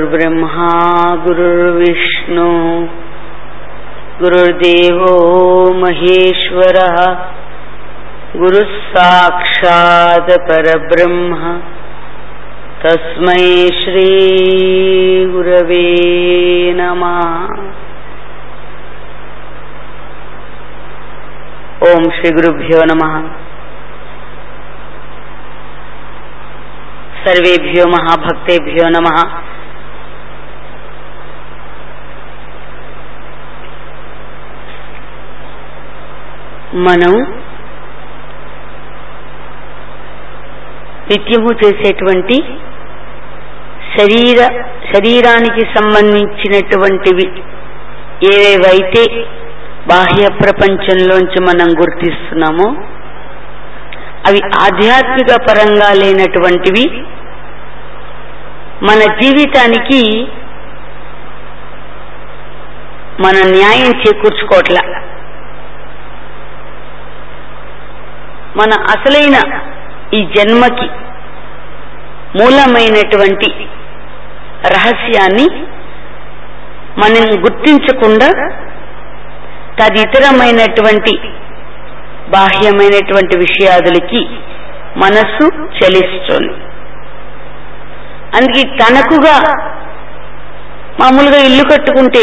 गुरुर्ब्रह्मा गुरुर्विष्णु गुरुर्देवो महेश्वरः गुरुः साक्षात् परब्रह्म तस्मै श्रीगुरवे नमः ఓం శ్రీ గురుభ్యో నమ సర్వేభ్యో మహాభక్తేభ్యో నమ మనం నిత్యము చేసేటువంటి శరీర శరీరానికి సంబంధించినటువంటివి ఏవేవైతే బాహ్య ప్రపంచంలోంచి మనం గుర్తిస్తున్నామో అవి ఆధ్యాత్మిక పరంగా లేనటువంటివి మన జీవితానికి మన న్యాయం చేకూర్చుకోవట్ల మన అసలైన ఈ జన్మకి మూలమైనటువంటి రహస్యాన్ని మనం గుర్తించకుండా తదితరమైనటువంటి బాహ్యమైనటువంటి విషయాదులకి మనస్సు చలిస్తుంది అందుకే తనకుగా మామూలుగా ఇల్లు కట్టుకుంటే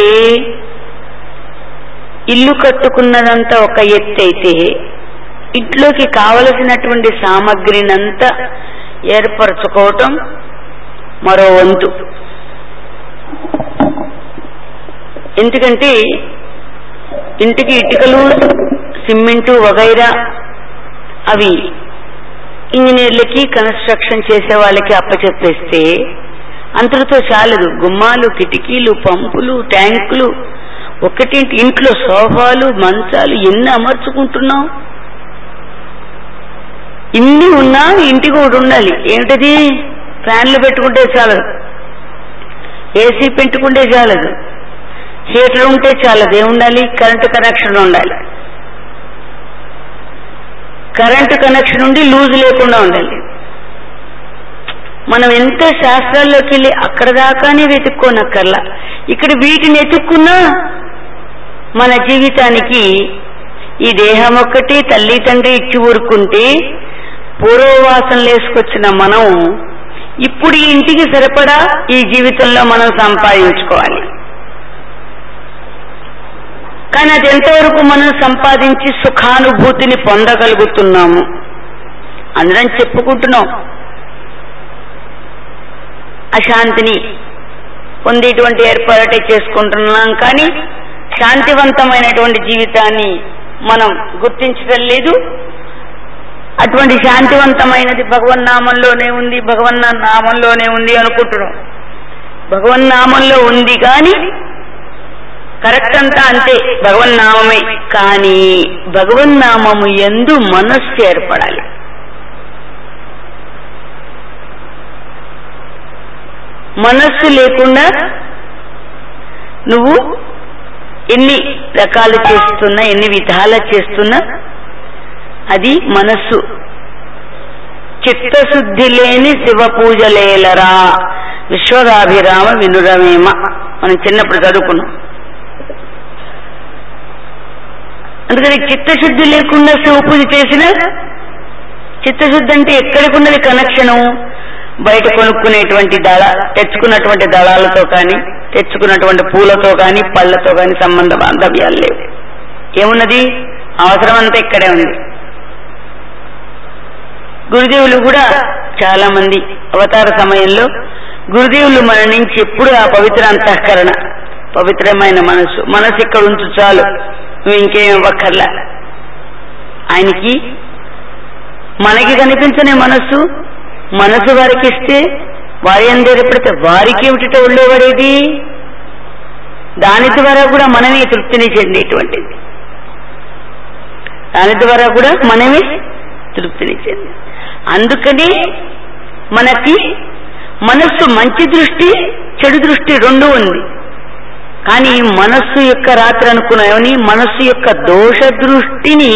ఇల్లు కట్టుకున్నదంతా ఒక ఎత్తు అయితే ఇంట్లోకి కావలసినటువంటి సామగ్రినంతా ఏర్పరచుకోవటం మరో వంతు ఎందుకంటే ఇంటికి ఇటుకలు సిమెంటు వగైరా అవి ఇంజనీర్లకి కన్స్ట్రక్షన్ చేసే వాళ్ళకి అప్పచెప్పేస్తే అంతటితో చాలదు గుమ్మాలు కిటికీలు పంపులు ట్యాంకులు ఒకటింటి ఇంట్లో సోఫాలు మంచాలు ఎన్ని అమర్చుకుంటున్నాం ఇన్ని ఉన్నా ఇంటికి ఒకటి ఉండాలి ఏమిటది ఫ్యాన్లు పెట్టుకుంటే చాలదు ఏసీ పెట్టుకుంటే చాలదు హీటర్ ఉంటే చాలదు ఏముండాలి కరెంటు కనెక్షన్ ఉండాలి కరెంటు కనెక్షన్ ఉండి లూజ్ లేకుండా ఉండాలి మనం ఎంత శాస్త్రాల్లోకి వెళ్ళి అక్కడ దాకానే వెతుక్కోనక్కర్లా ఇక్కడ వీటిని ఎతుక్కున్నా మన జీవితానికి ఈ దేహం ఒక్కటి తల్లి తండ్రి ఇచ్చి ఊరుకుంటే పూర్వవాసనలు వేసుకొచ్చిన మనం ఇప్పుడు ఈ ఇంటికి సరిపడా ఈ జీవితంలో మనం సంపాదించుకోవాలి కానీ అది ఎంతవరకు మనం సంపాదించి సుఖానుభూతిని పొందగలుగుతున్నాము అందరం చెప్పుకుంటున్నాం అశాంతిని పొందేటువంటి ఏర్పాటే చేసుకుంటున్నాం కానీ శాంతివంతమైనటువంటి జీవితాన్ని మనం గుర్తించడం లేదు అటువంటి శాంతివంతమైనది భగవన్నామంలోనే ఉంది భగవన్న నామంలోనే ఉంది అనుకుంటున్నాం భగవన్నామంలో ఉంది కానీ కరెక్ట్ అంతా అంతే భగవన్నామమే కానీ భగవన్నామము ఎందు మనస్సు ఏర్పడాలి మనస్సు లేకుండా నువ్వు ఎన్ని రకాలు చేస్తున్నా ఎన్ని విధాలు చేస్తున్నా అది మనస్సు చిత్తశుద్ధి లేని శివ పూజలేలరా విశ్వదాభిరామ వినురమేమ మనం చిన్నప్పుడు చదువుకున్నాం అందుకని చిత్తశుద్ధి లేకుండా శివ పూజ చేసిన చిత్తశుద్ధి అంటే ఎక్కడికి ఉన్నది కనెక్షను బయట కొనుక్కునేటువంటి దళ తెచ్చుకున్నటువంటి దళాలతో కానీ తెచ్చుకున్నటువంటి పూలతో కానీ పళ్ళతో కానీ సంబంధ బాంధవ్యాలు లేవు ఏమున్నది అవసరం అంతా ఇక్కడే ఉంది గురుదేవులు కూడా చాలా మంది అవతార సమయంలో గురుదేవులు మన నుంచి ఎప్పుడు ఆ పవిత్ర అంతఃకరణ పవిత్రమైన మనసు మనసు ఇక్కడ ఉంచు చాలు నువ్వు ఇంకేం ఇవ్వక్కర్లా ఆయనకి మనకి కనిపించని మనస్సు మనసు వారికి ఇస్తే వారి అందరు ఎప్పుడైతే వారికి ఏమిటితో ఉండేవాడేది దాని ద్వారా కూడా మనమే తృప్తిని చెందేటువంటిది దాని ద్వారా కూడా మనమే తృప్తిని చెంది అందుకని మనకి మనస్సు మంచి దృష్టి చెడు దృష్టి రెండు ఉంది కానీ మనస్సు యొక్క రాత్రి అనుకున్నామని మనస్సు యొక్క దోష దృష్టిని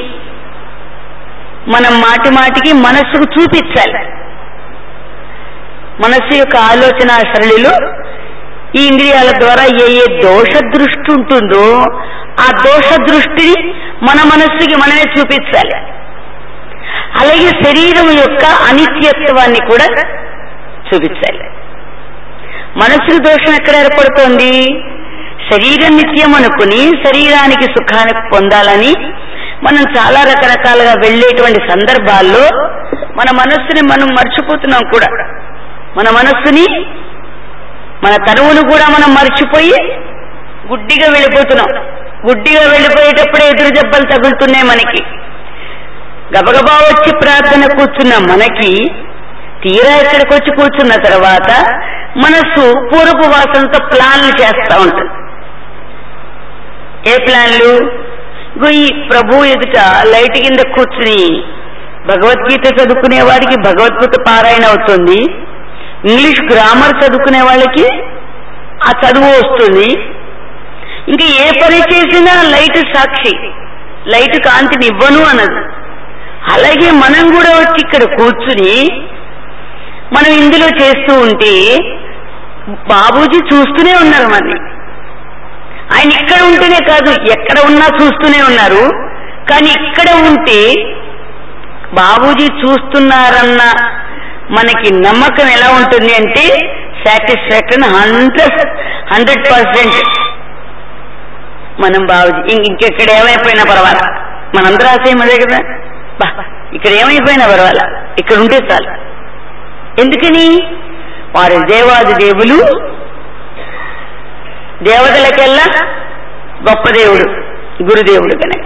మనం మాటి మాటికి మనస్సుకు చూపించాలి మనస్సు యొక్క ఆలోచన సరళిలో ఈ ఇంద్రియాల ద్వారా ఏ ఏ దోష దృష్టి ఉంటుందో ఆ దోష దృష్టిని మన మనస్సుకి మనమే చూపించాలి అలాగే శరీరం యొక్క అనిత్యత్వాన్ని కూడా చూపించాలి మనసుకు దోషం ఎక్కడ ఏర్పడుతోంది శరీరం నిత్యం అనుకుని శరీరానికి సుఖాన్ని పొందాలని మనం చాలా రకరకాలుగా వెళ్ళేటువంటి సందర్భాల్లో మన మనస్సుని మనం మర్చిపోతున్నాం కూడా మన మనస్సుని మన తనువును కూడా మనం మర్చిపోయి గుడ్డిగా వెళ్ళిపోతున్నాం గుడ్డిగా వెళ్ళిపోయేటప్పుడే ఎదురు దెబ్బలు తగులుతున్నాయి మనకి గబగబా వచ్చి ప్రార్థన కూర్చున్న మనకి తీరా ఇక్కడికి వచ్చి కూర్చున్న తర్వాత మనస్సు పూర్వపు వాసనతో ప్లాన్లు చేస్తా ఉంటుంది ఏ ప్లాన్లు ఇగో ఈ ప్రభు ఎదుట లైట్ కింద కూర్చుని భగవద్గీత చదువుకునే వాడికి భగవద్గీత పారాయణ అవుతుంది ఇంగ్లీష్ గ్రామర్ చదువుకునే వాళ్ళకి ఆ చదువు వస్తుంది ఇంకా ఏ పని చేసినా లైట్ సాక్షి లైట్ కాంతిని ఇవ్వను అన్నది అలాగే మనం కూడా వచ్చి ఇక్కడ కూర్చుని మనం ఇందులో చేస్తూ ఉంటే బాబూజీ చూస్తూనే ఉన్నారు మనని ఆయన ఇక్కడ ఉంటేనే కాదు ఎక్కడ ఉన్నా చూస్తూనే ఉన్నారు కానీ ఇక్కడ ఉంటే బాబూజీ చూస్తున్నారన్న మనకి నమ్మకం ఎలా ఉంటుంది అంటే సాటిస్ఫాక్షన్ హండ్రెడ్ హండ్రెడ్ పర్సెంట్ మనం బాబుజీ ఇంక- ఇంకెక్కడ ఏమైపోయినా పర్వాలా మనందరూ ఆశయం అదే కదా బా ఇక్కడ ఏమైపోయినా పర్వాలా ఇక్కడ ఉంటే చాలు ఎందుకని వారు దేవాది దేవులు దేవతలకెల్లా గొప్ప దేవుడు గురుదేవుడు కనుక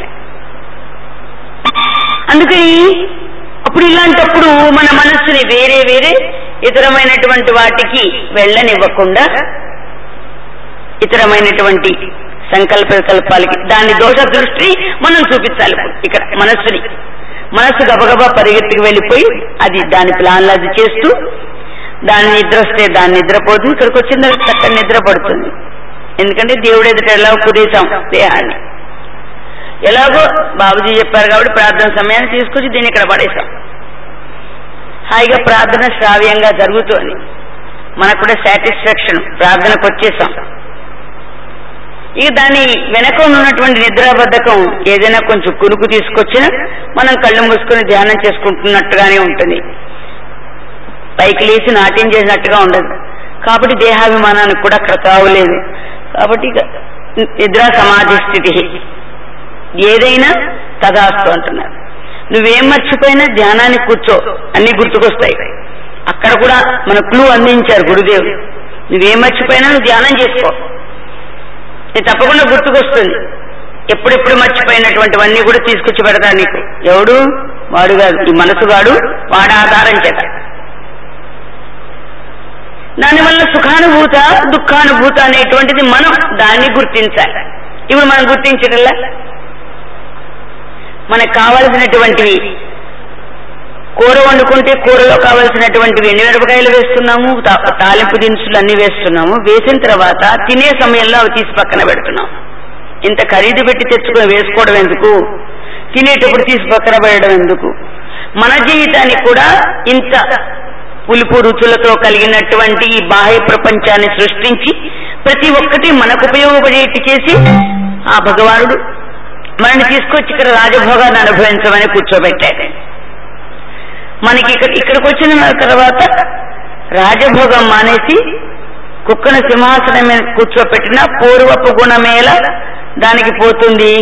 అందుకని అప్పుడు ఇలాంటప్పుడు మన మనస్సుని వేరే వేరే ఇతరమైనటువంటి వాటికి వెళ్ళనివ్వకుండా ఇతరమైనటువంటి సంకల్ప వికల్పాలకి దాని దోష దృష్టి మనం చూపించాలి ఇక్కడ మనస్సుని మనస్సు గబగబా పరిగెత్తుకు వెళ్ళిపోయి అది దాని ప్లాన్లు అది చేస్తూ దాని నిద్ర వస్తే దాని నిద్రపోదు ఇక్కడికి వచ్చిన తర్వాత చక్కని నిద్ర పడుతుంది ఎందుకంటే దేవుడు ఎదుట ఎలా కుదేశాం దేహాన్ని ఎలాగో బాబుజీ చెప్పారు కాబట్టి ప్రార్థన సమయాన్ని తీసుకొచ్చి దీన్ని ఇక్కడ పడేశాం హాయిగా ప్రార్థన శ్రావ్యంగా జరుగుతోంది మనకు కూడా సాటిస్ఫాక్షన్ ప్రార్థనకు వచ్చేసాం ఇక దాని వెనక ఉన్నటువంటి నిద్రాబద్ధకం ఏదైనా కొంచెం కునుకు తీసుకొచ్చినా మనం కళ్ళు మూసుకొని ధ్యానం చేసుకుంటున్నట్టుగానే ఉంటుంది పైకి లేచి నాట్యం చేసినట్టుగా ఉండదు కాబట్టి దేహాభిమానానికి కూడా అక్కడ తావులేదు కాబట్టి ఇక నిద్రా సమాధి స్థితి ఏదైనా తదాస్తు అంటున్నారు నువ్వేం మర్చిపోయినా ధ్యానానికి కూర్చో అన్ని గుర్తుకొస్తాయి అక్కడ కూడా మన క్లూ అందించారు గురుదేవుడు నువ్వేం మర్చిపోయినా నువ్వు ధ్యానం చేసుకో ఇది తప్పకుండా గుర్తుకొస్తుంది ఎప్పుడెప్పుడు మర్చిపోయినటువంటివన్నీ కూడా తీసుకొచ్చి పెడతా నీకు ఎవడు వాడు కాదు ఈ మనసుగాడు వాడ ఆధారం చేత దానివల్ల సుఖానుభూత దుఃఖానుభూత అనేటువంటిది మనం దాన్ని గుర్తించాలి ఇప్పుడు మనం గుర్తించగల మనకు కావలసినటువంటివి కూర వండుకుంటే కూరలో కావలసినటువంటివి ఎండుమిరపకాయలు వేస్తున్నాము తా- తాలింపు దినుసులు అన్ని వేస్తున్నాము వేసిన తర్వాత తినే సమయంలో అవి తీసి పక్కన పెడుతున్నాం ఇంత ఖరీదు పెట్టి తెచ్చుకొని వేసుకోవడం ఎందుకు తినేటప్పుడు తీసి పక్కన పెట్టడం ఎందుకు మన జీవితానికి కూడా ఇంత పులుపు రుచులతో కలిగినటువంటి ఈ బాహ్య ప్రపంచాన్ని సృష్టించి ప్రతి ఒక్కటి మనకు ఉపయోగపడేటి చేసి ఆ భగవానుడు మనల్ని తీసుకొచ్చి ఇక్కడ రాజభోగాన్ని అనుభవించమని కూర్చోబెట్టాడు మనకి ఇక్కడ ఇక్కడికి వచ్చిన తర్వాత రాజభోగం మానేసి కుక్కను సింహాసనం మీద కూర్చోపెట్టిన పూర్వపు గుణమేళ దానికి పోతుంది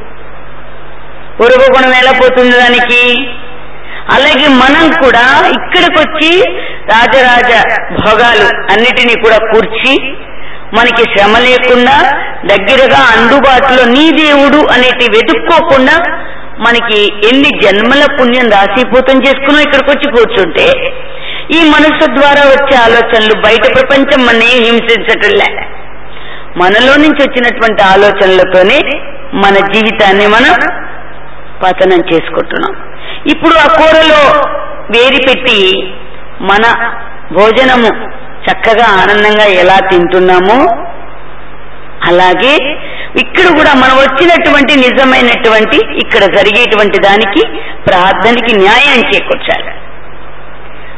పూర్వ గుణం ఎలా పోతుంది దానికి అలాగే మనం కూడా ఇక్కడికి వచ్చి రాజరాజ భోగాలు అన్నిటినీ కూడా కూర్చి మనకి శ్రమ లేకుండా దగ్గరగా అందుబాటులో నీ దేవుడు అనేటి వెతుక్కోకుండా మనకి ఎన్ని జన్మల పుణ్యం రాశీభూతం చేసుకున్నా ఇక్కడికి వచ్చి కూర్చుంటే ఈ మనసు ద్వారా వచ్చే ఆలోచనలు బయట ప్రపంచం మనని హింసించటంలే మనలో నుంచి వచ్చినటువంటి ఆలోచనలతోనే మన జీవితాన్ని మనం పతనం చేసుకుంటున్నాం ఇప్పుడు ఆ కూరలో వేరి పెట్టి మన భోజనము చక్కగా ఆనందంగా ఎలా తింటున్నామో అలాగే ఇక్కడ కూడా మనం వచ్చినటువంటి నిజమైనటువంటి ఇక్కడ జరిగేటువంటి దానికి ప్రార్థనకి న్యాయం చేకూర్చాలి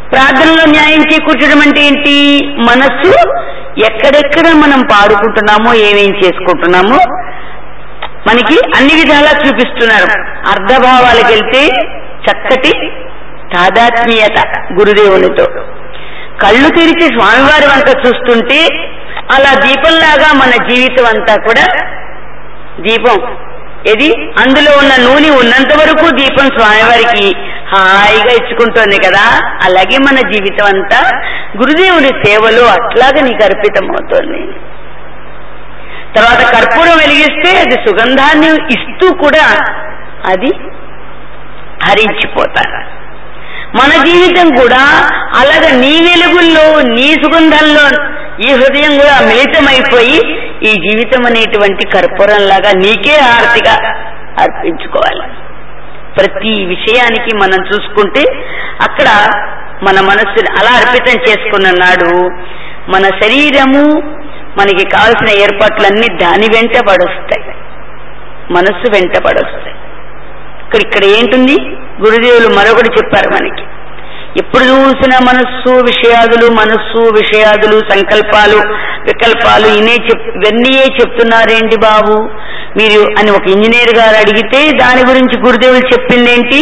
ప్రార్థనలో న్యాయం చేకూర్చడం అంటే ఏంటి మనస్సు ఎక్కడెక్కడ మనం పాడుకుంటున్నామో ఏమేం చేసుకుంటున్నామో మనకి అన్ని విధాలా చూపిస్తున్నారు అర్ధభావాలకు వెళ్తే చక్కటి తాదాత్మ్యత గురుదేవునితో కళ్ళు తెరిచి స్వామివారి వంక చూస్తుంటే అలా దీపంలాగా మన జీవితం అంతా కూడా దీపం ఇది అందులో ఉన్న నూనె ఉన్నంత వరకు దీపం స్వామివారికి హాయిగా ఇచ్చుకుంటోంది కదా అలాగే మన జీవితం అంతా గురుదేవుని సేవలో అట్లాగా నీకు అర్పితమవుతోంది తర్వాత కర్పూరం వెలిగిస్తే అది సుగంధాన్ని ఇస్తూ కూడా అది హరించిపోతారు మన జీవితం కూడా అలాగ నీ వెలుగుల్లో నీ సుగంధంలో ఈ హృదయం కూడా మిళితమైపోయి ఈ జీవితం అనేటువంటి కర్పూరంలాగా నీకే ఆర్తిగా అర్పించుకోవాలి ప్రతి విషయానికి మనం చూసుకుంటే అక్కడ మన మనస్సుని అలా అర్పితం చేసుకున్న నాడు మన శరీరము మనకి కావలసిన ఏర్పాట్లన్నీ దాని వెంట పడొస్తాయి మనస్సు వెంట పడొస్తాయి ఇక్కడ ఇక్కడ ఏంటుంది గురుదేవులు మరొకటి చెప్పారు మనకి ఎప్పుడు చూసిన మనస్సు విషయాదులు మనస్సు విషయాదులు సంకల్పాలు వికల్పాలు ఇనే చెప్ ఇవన్నీ చెప్తున్నారేంటి బాబు మీరు అని ఒక ఇంజనీర్ గారు అడిగితే దాని గురించి గురుదేవులు చెప్పిందేంటి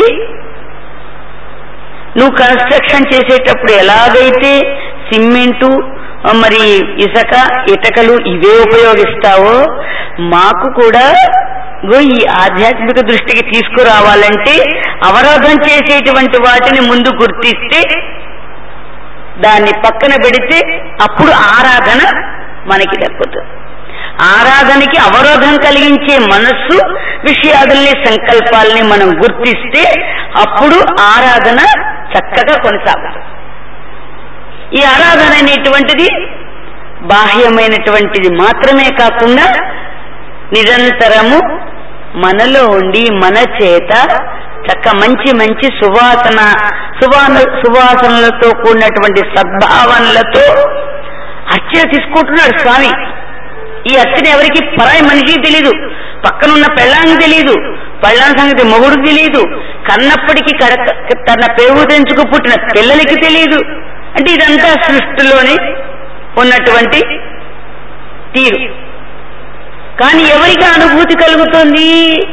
నువ్వు కన్స్ట్రక్షన్ చేసేటప్పుడు ఎలాగైతే సిమెంటు ఆ, మరి ఇసక ఇటకలు ఇవే ఉపయోగిస్తావో మాకు కూడా ఇగో ఈ ఆధ్యాత్మిక దృష్టికి తీసుకురావాలంటే అవరోధం చేసేటువంటి వాటిని ముందు గుర్తిస్తే దాన్ని పక్కన పెడితే అప్పుడు ఆరాధన మనకి దక్కుతుంది ఆరాధనకి అవరోధం కలిగించే మనస్సు విషయాదుల్ని సంకల్పాల్ని మనం గుర్తిస్తే అప్పుడు ఆరాధన చక్కగా కొనసాగుతుంది ఈ ఆరాధన అనేటువంటిది బాహ్యమైనటువంటిది మాత్రమే కాకుండా నిరంతరము మనలో ఉండి మన చేత చక్క మంచి మంచి సువాసన సువాన సువాసనలతో కూడినటువంటి సద్భావనలతో అర్చన తీసుకుంటున్నాడు స్వామి ఈ అర్చన ఎవరికి పరాయి మనిషికి తెలియదు పక్కనున్న పెళ్ళానికి తెలియదు పెళ్ళాం సంగతి మొగుడికి తెలియదు కన్నప్పటికీ కడక తన పెరుగు తెంచుకు పుట్టిన పిల్లలకి తెలియదు అంటే ఇదంతా సృష్టిలోని ఉన్నటువంటి తీరు కానీ ఎవరికి అనుభూతి కలుగుతుంది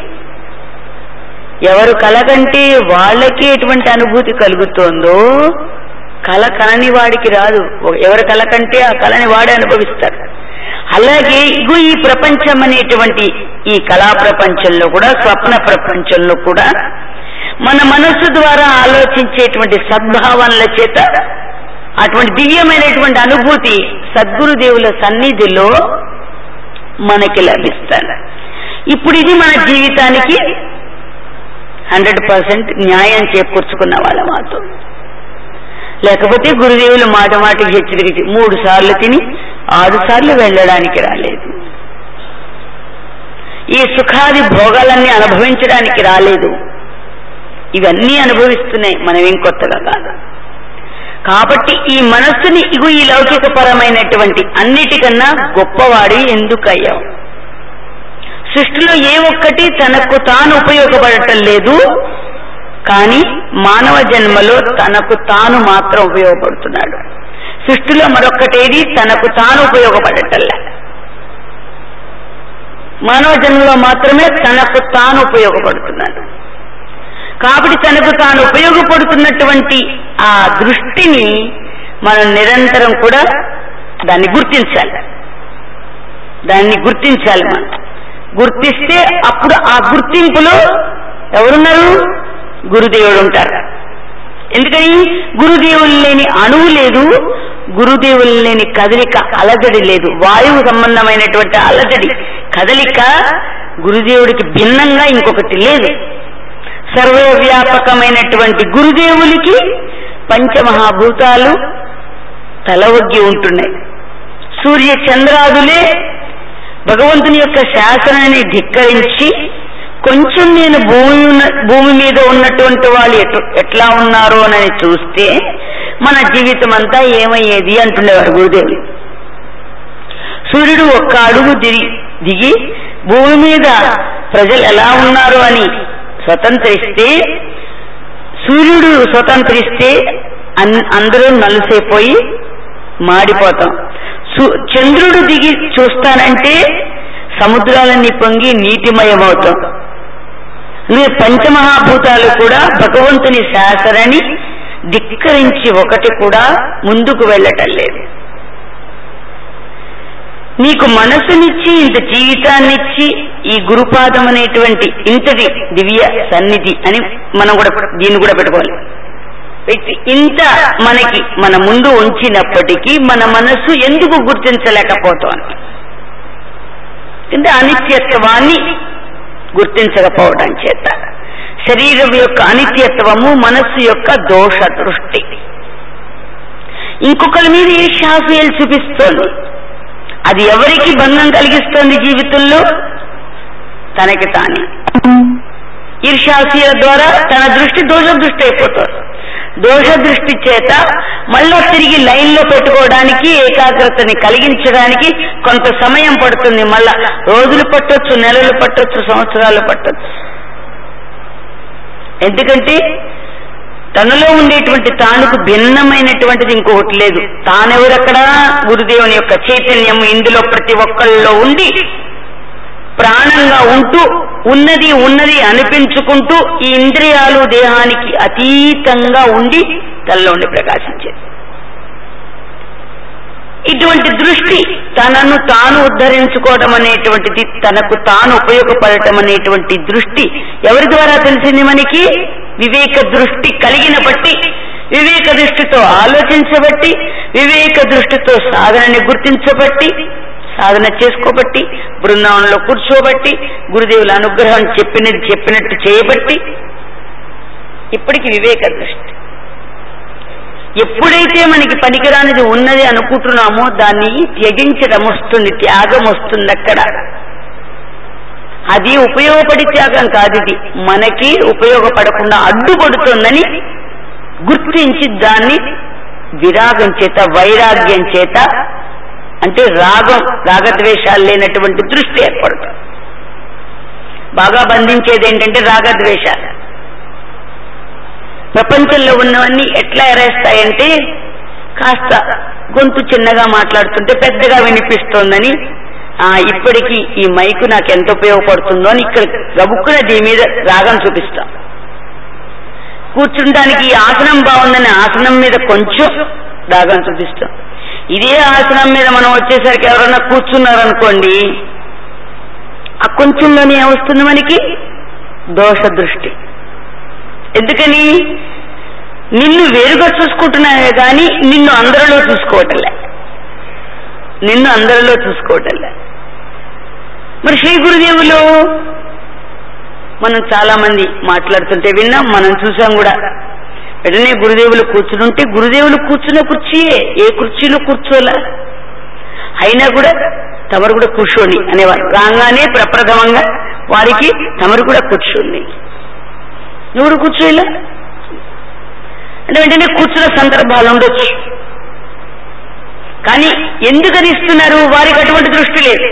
ఎవరు కల కంటే వాళ్ళకి ఎటువంటి అనుభూతి కలుగుతోందో కళ కనని వాడికి రాదు ఎవరి కళ కంటే ఆ కళని వాడే అనుభవిస్తారు అలాగే ఇగో ఈ ప్రపంచం అనేటువంటి ఈ కళా ప్రపంచంలో కూడా స్వప్న ప్రపంచంలో కూడా మన మనస్సు ద్వారా ఆలోచించేటువంటి సద్భావనల చేత అటువంటి దివ్యమైనటువంటి అనుభూతి సద్గురుదేవుల సన్నిధిలో మనకి లభిస్తారు ఇప్పుడు ఇది మన జీవితానికి హండ్రెడ్ పర్సెంట్ న్యాయం చేకూర్చుకున్న వాళ్ళ మాతో లేకపోతే గురుదేవులు మాట మాటకి హెచ్చరిక మూడు సార్లు తిని ఆరు సార్లు వెళ్ళడానికి రాలేదు ఈ సుఖాది భోగాలన్నీ అనుభవించడానికి రాలేదు ఇవన్నీ అనుభవిస్తున్నాయి మనమేం కొత్తగా కాదు కాబట్టి ఈ మనస్సుని ఇగు ఈ లౌకికపరమైనటువంటి అన్నిటికన్నా గొప్పవాడి ఎందుకయ్యావు సృష్టిలో ఏ ఒక్కటి తనకు తాను ఉపయోగపడటం లేదు కానీ మానవ జన్మలో తనకు తాను మాత్రం ఉపయోగపడుతున్నాడు సృష్టిలో మరొక్కటేది తనకు తాను ఉపయోగపడటంలే మానవ జన్మలో మాత్రమే తనకు తాను ఉపయోగపడుతున్నాడు కాబట్టి తనకు తాను ఉపయోగపడుతున్నటువంటి ఆ దృష్టిని మనం నిరంతరం కూడా దాన్ని గుర్తించాలి దాన్ని గుర్తించాలి మనం గుర్తిస్తే అప్పుడు ఆ గుర్తింపులో ఎవరున్నారు గురుదేవుడు ఉంటారు ఎందుకని గురుదేవులు లేని అణువు లేదు గురుదేవులు లేని కదలిక అలజడి లేదు వాయువు సంబంధమైనటువంటి అలజడి కదలిక గురుదేవుడికి భిన్నంగా ఇంకొకటి లేదు సర్వవ్యాపకమైనటువంటి గురుదేవులకి పంచమహాభూతాలు తల ఒగ్గి ఉంటున్నాయి సూర్య చంద్రాదులే భగవంతుని యొక్క శాసనాన్ని ధిక్కరించి కొంచెం నేను భూమి ఉన్న- భూమి మీద ఉన్నటువంటి వాళ్ళు ఎటు- ఎట్లా ఉన్నారో అని చూస్తే మన జీవితం అంతా ఏమయ్యేది అంటుండేవారు గురుదేవులు సూర్యుడు ఒక్క అడుగు దిగి దిగి భూమి మీద ప్రజలు ఎలా ఉన్నారు అని స్వతంత్రిస్తే సూర్యుడు స్వతంత్రిస్తే అన్- అందరూ నలుసైపోయి మాడిపోతాం సు- చంద్రుడు దిగి చూస్తానంటే సముద్రాలన్నీ పొంగి నీటిమయమవుతాం అందుకే పంచమహాభూతాలు కూడా భగవంతుని శాసనని ధిక్కరించి ఒకటి కూడా ముందుకు వెళ్ళటం లేదు నీకు మనసునిచ్చి ఇంత జీవితాన్నిచ్చి ఈ గురుపాదం అనేటువంటి ఇంతటి దివ్య సన్నిధి అని మనం కూడా దీన్ని కూడా పెట్టుకోవాలి పెట్టి ఇంత మనకి మన ముందు ఉంచినప్పటికీ మన మనస్సు ఎందుకు గుర్తించలేకపోతోంది అంటే అనిత్యత్వాన్ని గుర్తించకపోవడం చేత శరీరం యొక్క అనిత్యత్వము మనస్సు యొక్క దోష దృష్టి ఇంకొకరి మీద ఈర్ష్యాసయాలు చూపిస్తోంది అది ఎవరికి భంగం కలిగిస్తోంది జీవితంలో తనకి తానే ఈర్ష్యాసీల ద్వారా తన దృష్టి దోష దృష్టి అయిపోతుంది దోష దృష్టి చేత మళ్ళా తిరిగి లైన్లో పెట్టుకోవడానికి ఏకాగ్రతని కలిగించడానికి కొంత సమయం పడుతుంది మళ్ళా రోజులు పట్టొచ్చు నెలలు పట్టొచ్చు సంవత్సరాలు పట్టొచ్చు ఎందుకంటే తనలో ఉండేటువంటి తానుకు భిన్నమైనటువంటిది ఇంకొకటి లేదు తానెవరక్కడ గురుదేవుని యొక్క చైతన్యం ఇందులో ప్రతి ఒక్కళ్ళలో ఉండి ప్రాణంగా ఉంటూ ఉన్నది ఉన్నది అనిపించుకుంటూ ఈ ఇంద్రియాలు దేహానికి అతీతంగా ఉండి తనలో ఉండి ప్రకాశించేది ఇటువంటి దృష్టి తనను తాను ఉద్ధరించుకోవడం అనేటువంటిది తనకు తాను ఉపయోగపడటం అనేటువంటి దృష్టి ఎవరి ద్వారా తెలిసింది మనకి వివేక దృష్టి కలిగిన బట్టి వివేక దృష్టితో ఆలోచించబట్టి వివేక దృష్టితో సాధనని గుర్తించబట్టి సాధన చేసుకోబట్టి బృందావనంలో కూర్చోబట్టి గురుదేవుల అనుగ్రహం చెప్పినది చెప్పినట్టు చేయబట్టి ఇప్పటికి వివేక దృష్టి ఎప్పుడైతే మనకి పనికిరానిది ఉన్నది అనుకుంటున్నామో దాన్ని త్యజించడం వస్తుంది త్యాగం వస్తుంది అక్కడ అది ఉపయోగపడి త్యాగం కాదు ఇది మనకి ఉపయోగపడకుండా అడ్డుపడుతుందని గుర్తించి దాన్ని విరాగం చేత వైరాగ్యం చేత అంటే రాగం రాగద్వేషాలు లేనటువంటి దృష్టి ఏర్పడుతుంది బాగా బంధించేది ఏంటంటే రాగద్వేషాలు ప్రపంచంలో ఉన్నవన్నీ ఎట్లా ఎరేస్తాయంటే కాస్త గొంతు చిన్నగా మాట్లాడుతుంటే పెద్దగా వినిపిస్తోందని ఆ ఇప్పటికీ ఈ మైకు నాకు ఎంత ఉపయోగపడుతుందో అని ఇక్కడ గబుక్కున దీని మీద రాగం చూపిస్తాం కూర్చుంటానికి ఈ ఆసనం బాగుందని ఆసనం మీద కొంచెం రాగం చూపిస్తాం ఇదే ఆసనం మీద మనం వచ్చేసరికి ఎవరైనా కూర్చున్నారనుకోండి ఆ కొంచెంలోనే ఏమొస్తుంది మనకి దోష దృష్టి ఎందుకని నిన్ను వేరుగా చూసుకుంటున్నావే కానీ నిన్ను అందరిలో చూసుకోవటంలే నిన్ను అందరిలో చూసుకోవటంలే మరి శ్రీ గురుదేవులు మనం చాలా మంది మాట్లాడుతుంటే విన్నాం మనం చూసాం కూడా వెంటనే గురుదేవులు కూర్చుంటే గురుదేవులు కూర్చున్న కుర్చీయే ఏ కుర్చీలో కూర్చోలా అయినా కూడా తమరు కూడా కూర్చోండి అనేవారు రాగానే ప్రప్రథమంగా వారికి తమరు కూడా కూర్చోండి ఎవరు కూర్చోలే అంటే వెంటనే కూర్చున్న సందర్భాలు ఉండొచ్చు కానీ ఎందుకని ఇస్తున్నారు వారికి అటువంటి దృష్టి లేదు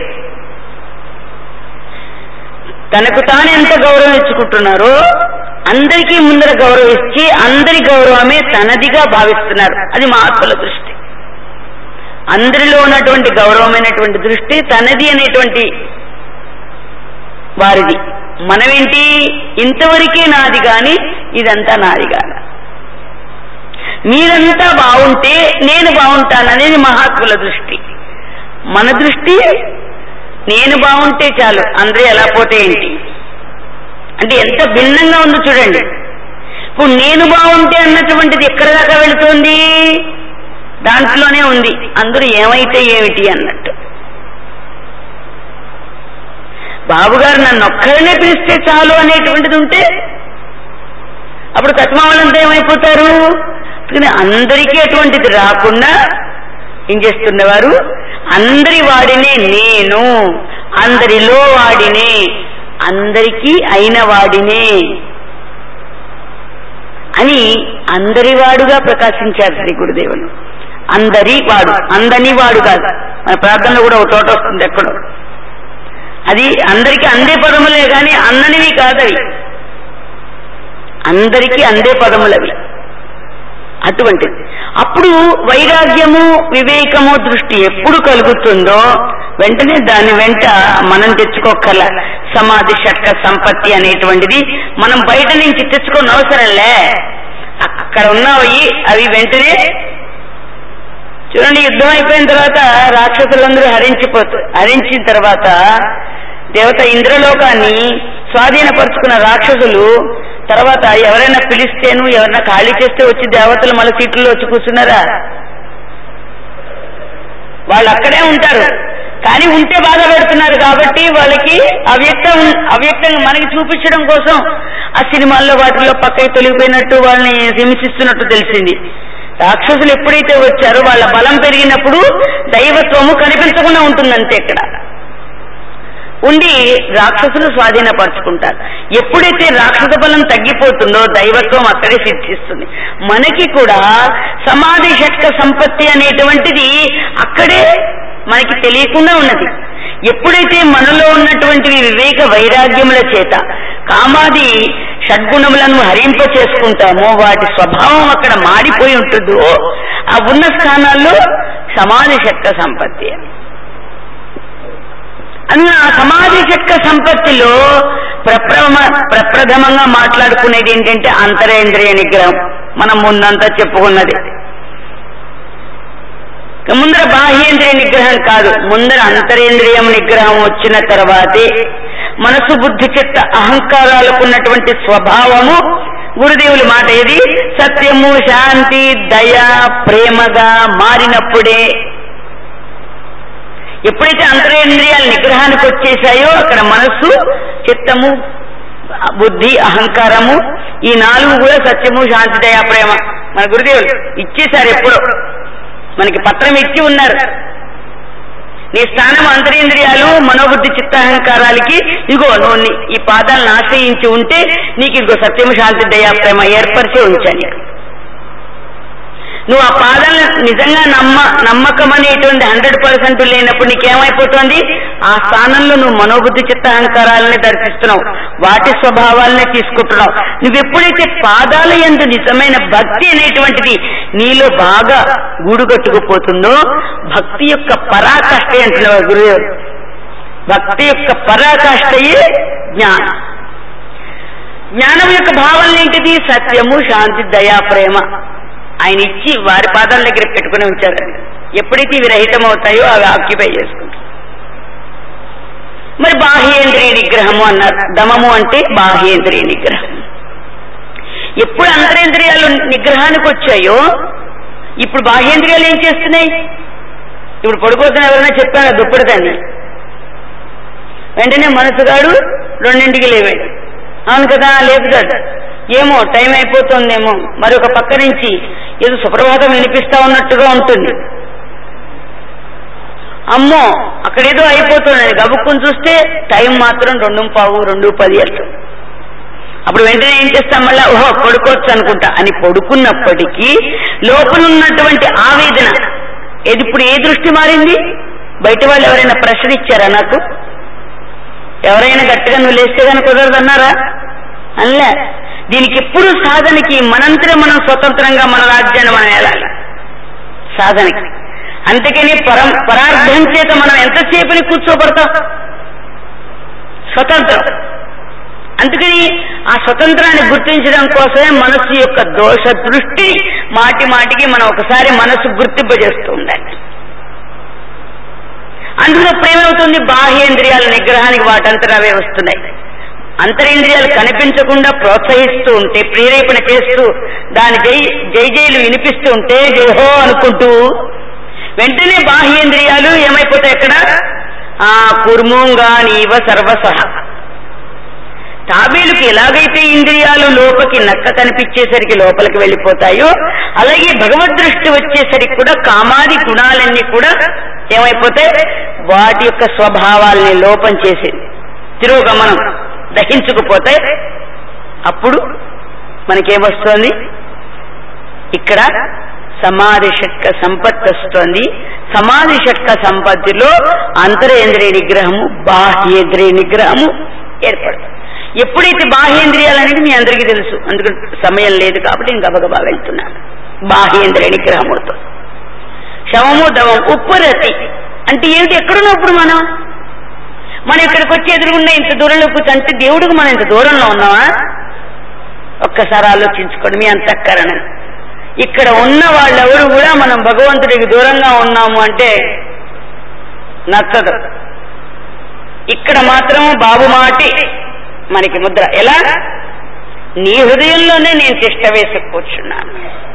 తనకు తాను ఎంత గౌరవం ఇచ్చుకుంటున్నారో అందరికీ ముందర గౌరవించి అందరి గౌరవమే తనదిగా భావిస్తున్నారు అది మహాత్ముల దృష్టి అందరిలో ఉన్నటువంటి గౌరవమైనటువంటి దృష్టి తనది అనేటువంటి వారిది మనమేంటి ఇంతవరకే నాది గాని ఇదంతా నాది కాదు మీరంతా బాగుంటే నేను బాగుంటాననేది మహాత్ముల దృష్టి మన దృష్టి నేను బాగుంటే చాలు అందరూ ఎలా పోతే ఏంటి అంటే ఎంత భిన్నంగా ఉందో చూడండి ఇప్పుడు నేను బాగుంటే అన్నటువంటిది ఎక్కడ దాకా వెళుతోంది దాంట్లోనే ఉంది అందరూ ఏమైతే ఏమిటి అన్నట్టు బాబు గారు నన్ను ఒక్కరినే పిలిస్తే చాలు అనేటువంటిది ఉంటే అప్పుడు కట్మావాళ్ళంతా ఏమైపోతారు అందుకని అందరికీ అటువంటిది రాకుండా ఏం చేస్తున్నవారు అందరి వాడినే నేను అందరిలో వాడినే అందరికీ అయిన వాడినే అని అందరి వాడుగా ప్రకాశించారు శ్రీ గురుదేవులు అందరి వాడు అందని వాడు కాదు మన ప్రార్థనలో కూడా ఒక చోట వస్తుంది ఎక్కడో అది అందరికీ అందే పదములే కానీ అందనివి కాదవి అందరికీ అందే పదములవి అటువంటిది అప్పుడు వైరాగ్యము వివేకము దృష్టి ఎప్పుడు కలుగుతుందో వెంటనే దాని వెంట మనం తెచ్చుకోకల సమాధి షట్క సంపత్తి అనేటువంటిది మనం బయట నుంచి తెచ్చుకోని అవసరంలే అక్కడ ఉన్నవి అవి వెంటనే చూడండి యుద్ధం అయిపోయిన తర్వాత రాక్షసులందరూ హరించిపోతారు హరించిన తర్వాత దేవత ఇంద్రలోకాన్ని స్వాధీనపరుచుకున్న రాక్షసులు తర్వాత ఎవరైనా పిలిస్తేను ఎవరైనా ఖాళీ చేస్తే వచ్చి దేవతలు మళ్ళీ సీట్లలో వచ్చి కూర్చున్నారా వాళ్ళు అక్కడే ఉంటారు కానీ ఉంటే బాధ పెడుతున్నారు కాబట్టి వాళ్ళకి అవ్యక్తం అవ్యక్తంగా మనకి చూపించడం కోసం ఆ సినిమాల్లో వాటిల్లో పక్కకి తొలగిపోయినట్టు వాళ్ళని హింసిస్తున్నట్టు తెలిసింది రాక్షసులు ఎప్పుడైతే వచ్చారో వాళ్ళ బలం పెరిగినప్పుడు దైవత్వము కనిపించకుండా ఉంటుందంతే ఇక్కడ ఉండి రాక్షసులు స్వాధీనపరుచుకుంటారు ఎప్పుడైతే రాక్షస బలం తగ్గిపోతుందో దైవత్వం అక్కడే సిద్ధిస్తుంది మనకి కూడా సమాధి షట్క సంపత్తి అనేటువంటిది అక్కడే మనకి తెలియకుండా ఉన్నది ఎప్పుడైతే మనలో ఉన్నటువంటివి వివేక వైరాగ్యముల చేత కామాది షడ్గుణములను హరింప చేసుకుంటామో వాటి స్వభావం అక్కడ మారిపోయి ఉంటుందో ఆ ఉన్న స్థానాల్లో సమాధి శక్త సంపత్తి అన్న ఆ సమాధి శక్త సంపత్తిలో ప్రప్రమ ప్రప్రథమంగా మాట్లాడుకునేది ఏంటంటే అంతరేంద్రియ నిగ్రహం మనం ముందంతా చెప్పుకున్నది ఇక ముందర బాహ్యేంద్రియ నిగ్రహం కాదు ముందర అంతరేంద్రియం నిగ్రహం వచ్చిన తర్వాతే మనసు బుద్ధి చిత్త అహంకారాలకు ఉన్నటువంటి స్వభావము గురుదేవుల మాట ఏది సత్యము శాంతి దయ ప్రేమగా మారినప్పుడే ఎప్పుడైతే అంతరేంద్రియాల నిగ్రహానికి వచ్చేసాయో అక్కడ మనస్సు చిత్తము బుద్ధి అహంకారము ఈ నాలుగు కూడా సత్యము శాంతి దయ ప్రేమ మన గురుదేవులు ఇచ్చేశారు ఎప్పుడో మనకి పత్రం ఇచ్చి ఉన్నారు నీ స్థానం అంతరేంద్రియాలు మనోబుద్ధి చిత్తాహంకారాలకి ఇగో నువ్వు నీ- ఈ పాదాలను ఆశ్రయించి ఉంటే నీకు ఇగో సత్యము శాంతి దయా ప్రేమ ఏర్పరిచే ఉంచాను నువ్వు ఆ పాదాలను నిజంగా నమ్మ నమ్మకం అనేటువంటి హండ్రెడ్ పర్సెంట్ లేనప్పుడు నీకేమైపోతుంది ఆ స్థానంలో నువ్వు మనోబుద్ధి చిత్తాహంకారాలని దర్శిస్తున్నావు వాటి స్వభావాలనే తీసుకుంటున్నావు నువ్వు ఎప్పుడైతే పాదాల ఎందు నిజమైన భక్తి అనేటువంటిది నీలో బాగా గూడు కట్టుకుపోతుందో భక్తి యొక్క పరాకాష్ఠ అంటున్నావు గురుదేవుడు భక్తి యొక్క పరాకాష్ఠయే జ్ఞానం జ్ఞానం యొక్క భావన ఏంటిది సత్యము శాంతి దయా ప్రేమ ఆయన ఇచ్చి వారి పాదాల దగ్గర పెట్టుకుని ఉంచారు అది. ఎప్పుడైతే ఇవి రహితం అవుతాయో అవి ఆక్యుపై చేసుకుంటారు మరి బాహ్యేంద్రియ నిగ్రహము అన్నారు దమము అంటే బాహ్యేంద్రియ నిగ్రహం ఎప్పుడు అంతరేంద్రియాలు నిగ్రహానికి వచ్చాయో ఇప్పుడు బాహ్యేంద్రియాలు ఏం చేస్తున్నాయి ఇప్పుడు పడుకోతున్న ఎవరైనా చెప్పాను దుప్పటి దాన్ని వెంటనే మనసుగాడు రెండింటికి లేవాడు అవును కదా లేపుతాడు ఏమో టైం అయిపోతుందేమో మరొక పక్క నుంచి ఏదో సుప్రభాతం వినిపిస్తా ఉన్నట్టుగా ఉంటుంది అమ్మో అక్కడేదో అయిపోతుంది గబుక్కుని చూస్తే టైం మాత్రం రెండు పావు రెండు పది వెళ్తుంది అప్పుడు వెంటనే ఏం చేస్తాం మళ్ళా ఓహో పడుకోవచ్చు అనుకుంటా అని పడుకున్నప్పటికీ లోపల ఉన్నటువంటి ఆవేదన ఏది ఇప్పుడు ఏ దృష్టి మారింది బయట వాళ్ళు ఎవరైనా ప్రశ్న ఇచ్చారా నాకు ఎవరైనా గట్టిగా నువ్వు లేస్తే కానీ కుదరదన్నారా అల్లే దీనికి ఎప్పుడు సాధనకి మనంతరం మనం స్వతంత్రంగా మన రాజ్యాన్ని మనం వెళ్ళాలి సాధనకి అందుకని పరం పరార్థం చేత మనం ఎంతసేపుని కూర్చోబడతాం స్వతంత్రం అందుకని ఆ స్వతంత్రాన్ని గుర్తించడం కోసమే మనస్సు యొక్క దోష దృష్టి మాటి మాటికి మనం ఒకసారి మనస్సు గుర్తింపజేస్తూ ఉండాలి అందులో ఏమవుతుంది బాహ్యేంద్రియాల నిగ్రహానికి వాటంతట అవే వస్తున్నాయి అంతరేంద్రియాలు కనిపించకుండా ప్రోత్సహిస్తూ ఉంటే ప్రేరేపణ చేస్తూ దాని జై జై జైలు వినిపిస్తూ ఉంటే జయహో అనుకుంటూ వెంటనే బాహ్యేంద్రియాలు ఏమైపోతాయి అక్కడ ఆ కుర్మూంగా నీవ సర్వసహ తాబేలుకి ఎలాగైతే ఇంద్రియాలు లోపలికి నక్క కనిపించేసరికి లోపలికి వెళ్ళిపోతాయో అలాగే భగవద్ దృష్టి వచ్చేసరికి కూడా కామాది గుణాలన్నీ కూడా ఏమైపోతాయి వాటి యొక్క స్వభావాల్ని లోపం చేసేది తిరోగమనం దహించుకుపోతాయి అప్పుడు మనకేమొస్తుంది ఇక్కడ సమాధి షట్క సంపత్తి వస్తుంది సమాధి షట్క సంపత్తిలో అంతరేంద్రియ నిగ్రహము బాహ్యేంద్రియ నిగ్రహము ఏర్పడుతుంది ఎప్పుడైతే బాహ్యేంద్రియాలు అనేది మీ అందరికీ తెలుసు అందుకు సమయం లేదు కాబట్టి నేను గబగబా వెళ్తున్నాను బాహ్యేంద్రియ నిగ్రహముతో శవము దవం ఉప్పురతి అంటే ఏమిటి ఎక్కడున్నప్పుడు మనం మనం ఇక్కడికి వచ్చి ఎదురుగున్న ఇంత దూరంలో కూర్చుంటే దేవుడికి మనం ఇంత దూరంలో ఉన్నామా ఒక్కసారి ఆలోచించుకోండి మీ అంతఃకరణ ఇక్కడ ఉన్న వాళ్ళెవరు కూడా మనం భగవంతుడికి దూరంగా ఉన్నాము అంటే నచ్చదు ఇక్కడ మాత్రం బాబు మాటి మనకి ముద్ర ఎలా నీ హృదయంలోనే నేను తిష్ట వేసి కూర్చున్నాను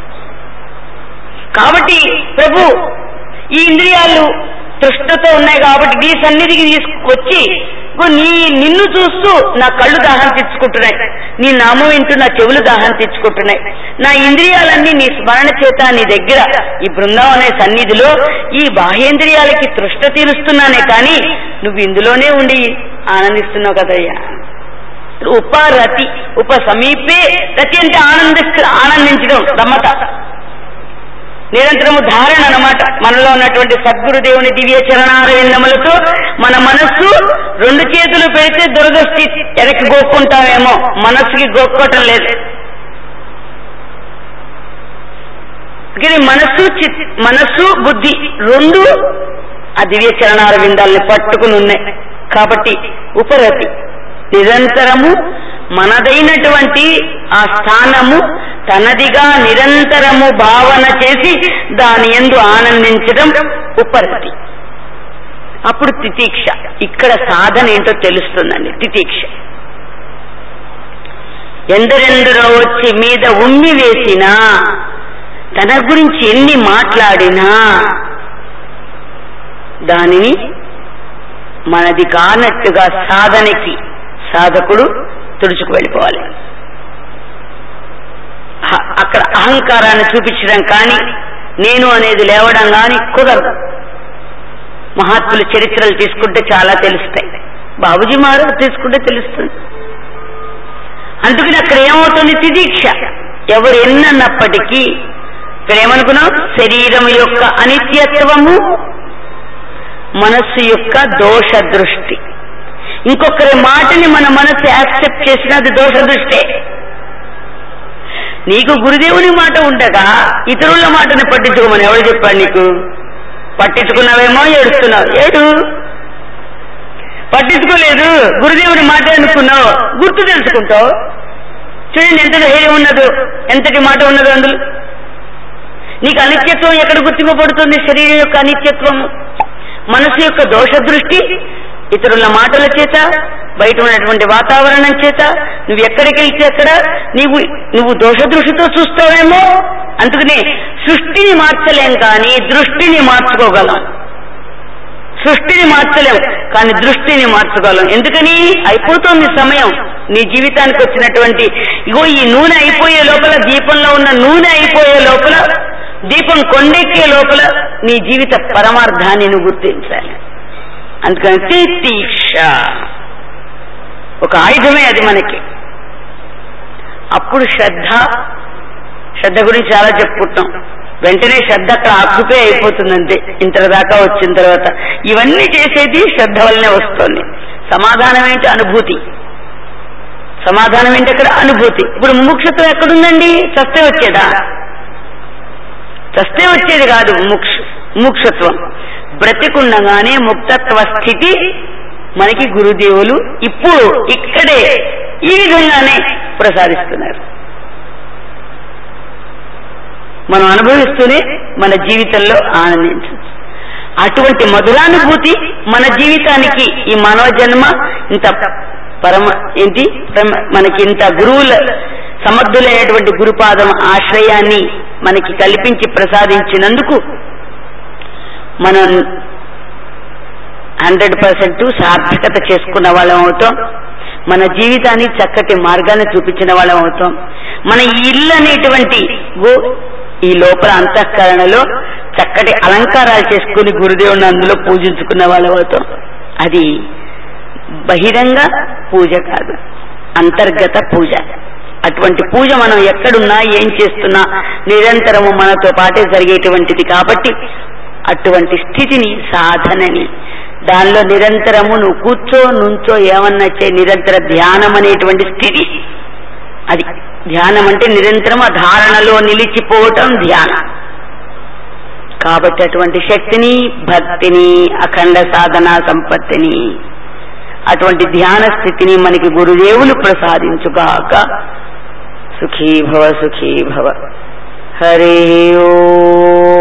కాబట్టి ప్రభు ఈ ఇంద్రియాలు తృష్ణతో ఉన్నాయి కాబట్టి నీ సన్నిధికి తీసుకొచ్చి ఇగో నీ నిన్ను చూస్తూ నా కళ్ళు దాహం తెచ్చుకుంటున్నాయి నీ నామం వింటూ నా చెవులు దాహం తెచ్చుకుంటున్నాయి నా ఇంద్రియాలన్నీ నీ స్మరణ చేత నీ దగ్గర ఈ బృందావనే సన్నిధిలో ఈ బాహ్యేంద్రియాలకి తృష్ట తీరుస్తున్నానే కానీ నువ్వు ఇందులోనే ఉండి ఆనందిస్తున్నావు కదయ్యా ఉపరతి ఉప సమీపే రతి అంటే ఆనందిస్తు ఆనందించడం రమ్మత నిరంతరము ధారణ అన్నమాట మనలో ఉన్నటువంటి సద్గురుదేవుని దివ్య చరణారవిందములతో మన మనస్సు రెండు చేతులు పెడితే దురదృష్టి వెనక్కి గోక్కుంటామేమో మనస్సుకి గోక్కోవటం లేదు కానీ మనస్సు చిత్ మనస్సు బుద్ధి రెండు ఆ దివ్య చరణారవిందాల్ని పట్టుకుని ఉన్నాయి కాబట్టి ఉపరతి నిరంతరము మనదైనటువంటి ఆ స్థానము తనదిగా నిరంతరము భావన చేసి దాని ఎందు ఆనందించడం ఉపరతి అప్పుడు తితీక్ష ఇక్కడ సాధన ఏంటో తెలుస్తుందండి తితీక్ష ఎందరెందరో వచ్చి మీద ఉమ్మి వేసినా తన గురించి ఎన్ని మాట్లాడినా దానిని మనది కానట్టుగా సాధనకి సాధకుడు తుడుచుకు వెళ్ళిపోవాలి అహ- అక్కడ అహంకారాన్ని చూపించడం కానీ నేను అనేది లేవడం కానీ కుదరదు మహాత్ముల చరిత్రలు తీసుకుంటే చాలా తెలుస్తాయి బాబుజీ మహారాజ్ తీసుకుంటే తెలుస్తుంది అందుకని అక్కడ ఏమవుతుంది తిదీక్ష ఎవరు ఎన్నన్నప్పటికీ ఇక్కడ ఏమనుకున్నాం శరీరం యొక్క అనిత్యత్వము మనస్సు యొక్క దోష దృష్టి ఇంకొకరి మాటని మన మనస్సు యాక్సెప్ట్ చేసిన అది దోష దృష్టే నీకు గురుదేవుని మాట ఉండగా ఇతరుల మాటని పట్టించుకోమని ఎవరు చెప్పాడు నీకు పట్టించుకున్నావేమో ఏడుస్తున్నావు ఏడు పట్టించుకోలేదు గురుదేవుని మాట అనుకున్నావు గుర్తు తెలుసుకుంటావు చూడండి ఎంత ధైర్యం ఉన్నదో ఎంతటి మాట ఉన్నదో అందులో నీకు అనిత్యత్వం ఎక్కడ గుర్తింపబడుతుంది శరీరం యొక్క అనిత్యత్వము మనసు యొక్క దోష దృష్టి ఇతరుల మాటల చేత బయట ఉన్నటువంటి వాతావరణం చేత నువ్వు ఎక్కడికి వెళ్తే అక్కడ నీవు నువ్వు దోష దృష్టితో చూస్తావేమో అందుకనే సృష్టిని మార్చలేం కానీ దృష్టిని మార్చుకోగలం సృష్టిని మార్చలేం కానీ దృష్టిని మార్చగలం ఎందుకని అయిపోతుంది సమయం నీ జీవితానికి వచ్చినటువంటి ఇగో ఈ నూనె అయిపోయే లోపల దీపంలో ఉన్న నూనె అయిపోయే లోపల దీపం కొండెక్కే లోపల నీ జీవిత పరమార్థాన్ని నువ్వు గుర్తించాలి అందుకని తితీక్ష ఒక ఆయుధమే అది మనకి అప్పుడు శ్రద్ధ శ్రద్ధ గురించి చాలా చెప్పుకుంటాం వెంటనే శ్రద్ధ అక్కడ ఆక్యుపై అయిపోతుంది అంతే ఇంత దాకా వచ్చిన తర్వాత ఇవన్నీ చేసేది శ్రద్ధ వల్లనే వస్తుంది సమాధానం ఏంటి అనుభూతి సమాధానం ఏంటి అక్కడ అనుభూతి ఇప్పుడు ముముక్షత్వం ఎక్కడుందండి చస్తే వచ్చేదా చస్తే వచ్చేది కాదు ముక్ష ముముక్షత్వం బ్రతికుండగానే ముక్తత్వ స్థితి మనకి గురుదేవులు ఇప్పుడు ఇక్కడే ఈ విధంగానే ప్రసాదిస్తున్నారు మనం అనుభవిస్తూనే మన జీవితంలో ఆనందించవచ్చు అటువంటి మధురానుభూతి మన జీవితానికి ఈ మానవ జన్మ ఇంత పరమ ఏంటి పరమ- మనకి ఇంత గురువుల సమర్థులైనటువంటి గురుపాదం ఆశ్రయాన్ని మనకి కల్పించి ప్రసాదించినందుకు మనం హండ్రెడ్ పర్సెంట్ సార్థకత చేసుకున్న వాళ్ళం అవుతాం మన జీవితాన్ని చక్కటి మార్గాన్ని చూపించిన వాళ్ళం అవుతాం మన ఈ ఇల్లు అనేటువంటి గో- ఈ లోపల అంతఃకరణలో చక్కటి అలంకారాలు చేసుకుని గురుదేవుని అందులో పూజించుకున్న వాళ్ళం అవుతాం అది బహిరంగ పూజ కాదు అంతర్గత పూజ అటువంటి పూజ మనం ఎక్కడున్నా ఏం చేస్తున్నా నిరంతరము మనతో పాటే జరిగేటువంటిది కాబట్టి అటువంటి స్థితిని సాధనని దానిలో నిరంతరము నువ్వు కూర్చో నుంచో ఏమన్నా చే నిరంతర ధ్యానం అనేటువంటి స్థితి అది ధ్యానం అంటే నిరంతరం ఆ ధారణలో నిలిచిపోవటం ధ్యానం కాబట్టి అటువంటి శక్తిని భక్తిని అఖండ సాధన సంపత్తిని అటువంటి ధ్యాన స్థితిని మనకి గురుదేవులు ప్రసాదించుగాక సుఖీ భవ సుఖీ భవ హరి ఓ